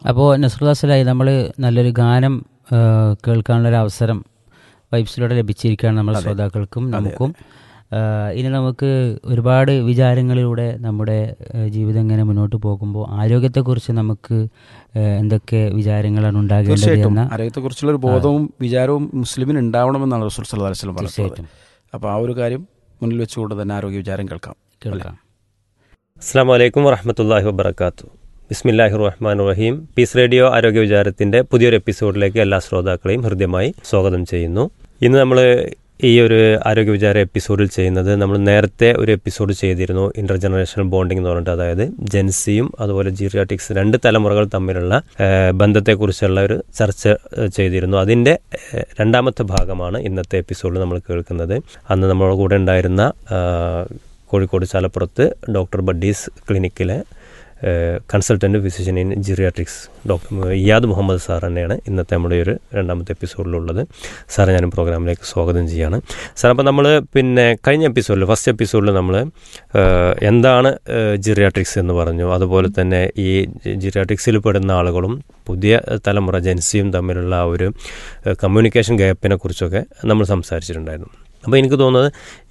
അപ്പോൾ നസ്രുദാസിലായി നമ്മൾ നല്ലൊരു ഗാനം ആ, കേൾക്കാനുള്ളൊരു അവസരം വൈബ്സിലൂടെ ലഭിച്ചിരിക്കുകയാണ് നമ്മുടെ ശ്രോതാക്കൾക്കും നമുക്കും ആ, ഇനി നമുക്ക് ഒരുപാട് വിചാരങ്ങളിലൂടെ നമ്മുടെ ആ, ജീവിതം ഇങ്ങനെ മുന്നോട്ട് പോകുമ്പോൾ ആരോഗ്യത്തെക്കുറിച്ച് നമുക്ക് ആ, എന്തൊക്കെ വിചാരങ്ങളാണ് ഉണ്ടാകേണ്ടത് തീർച്ചയായിട്ടും എന്ന ആരോഗ്യത്തെക്കുറിച്ചുള്ള ഒരു ബോധവും വിചാരവും മുസ്ലിമിന് ഉണ്ടാവണമെന്നാണ് റസൂൽ സല്ലല്ലാഹു അലൈഹി വസല്ലം പറഞ്ഞത് തീർച്ചയായിട്ടും അപ്പോൾ ആ ഒരു കാര്യം മുന്നിൽ വെച്ചുകൊണ്ട് തന്നെ ആരോഗ്യ വിചാരം കേൾക്കാം കേൾക്കാം അസ്സാം വലൈക്കും വറഹമത്തല്ലാഹി വബർക്കാത്തു ബിസ്മില്ലാഹി റഹ്മാൻ റഹീം പീസ് റേഡിയോ ആരോഗ്യ വിചാരത്തിൻ്റെ പുതിയൊരു എപ്പിസോഡിലേക്ക് എല്ലാ ശ്രോതാക്കളെയും ഹൃദ്യമായി സ്വാഗതം ചെയ്യുന്നു ഇന്ന് നമ്മൾ ഈ ഒരു ആരോഗ്യ വിചാര എപ്പിസോഡിൽ ചെയ്യുന്നത് നമ്മൾ നേരത്തെ ഒരു എപ്പിസോഡ് ചെയ്തിരുന്നു ഇന്റർ ജനറേഷണൽ ബോണ്ടിങ് എന്ന് പറഞ്ഞിട്ട് അതായത് ജെൻസിയും അതുപോലെ ജീറിയാറ്റിക്സ് രണ്ട് തലമുറകൾ തമ്മിലുള്ള ഏഹ്, ബന്ധത്തെക്കുറിച്ചുള്ള ഒരു ചർച്ച ഏഹ്, ചെയ്തിരുന്നു അതിൻ്റെ ഏഹ്, രണ്ടാമത്തെ ഭാഗമാണ് ഇന്നത്തെ എപ്പിസോഡിൽ നമ്മൾ കേൾക്കുന്നത് അന്ന് നമ്മുടെ കൂടെ ഉണ്ടായിരുന്ന ആഹ്, കോഴിക്കോട് ചാലപ്പുറത്ത് ഡോക്ടർ ബഡീസ് ക്ലിനിക്കിലെ consultant physician in geriatrics doctor Iyad Muhammad sir തന്നെയാണ് ഇന്നത്തെ നമ്മുടെ ഒരു രണ്ടാമത്തെ എപ്പിസോഡിലുള്ളത് സാറെ ഞാനും പ്രോഗ്രാമിലേക്ക് സ്വാഗതം ചെയ്യാണ് സാർ അപ്പോൾ നമ്മൾ പിന്നെ കഴിഞ്ഞ എപ്പിസോഡിൽ ഫസ്റ്റ് എപ്പിസോഡിൽ നമ്മൾ എന്താണ് ജിറിയാട്രിക്സ് എന്ന് പറഞ്ഞു അതുപോലെ തന്നെ ഈ ജിറിയാട്രിക്സിൽ പെടുന്ന ആളുകളും പുതിയ തലമുറ ജൻസിയും തമ്മിലുള്ള ആ ഒരു കമ്മ്യൂണിക്കേഷൻ ഗ്യാപ്പിനെ കുറിച്ചൊക്കെ നമ്മൾ സംസാരിച്ചിട്ടുണ്ടായിരുന്നു അപ്പോൾ എനിക്ക് തോന്നുന്നത്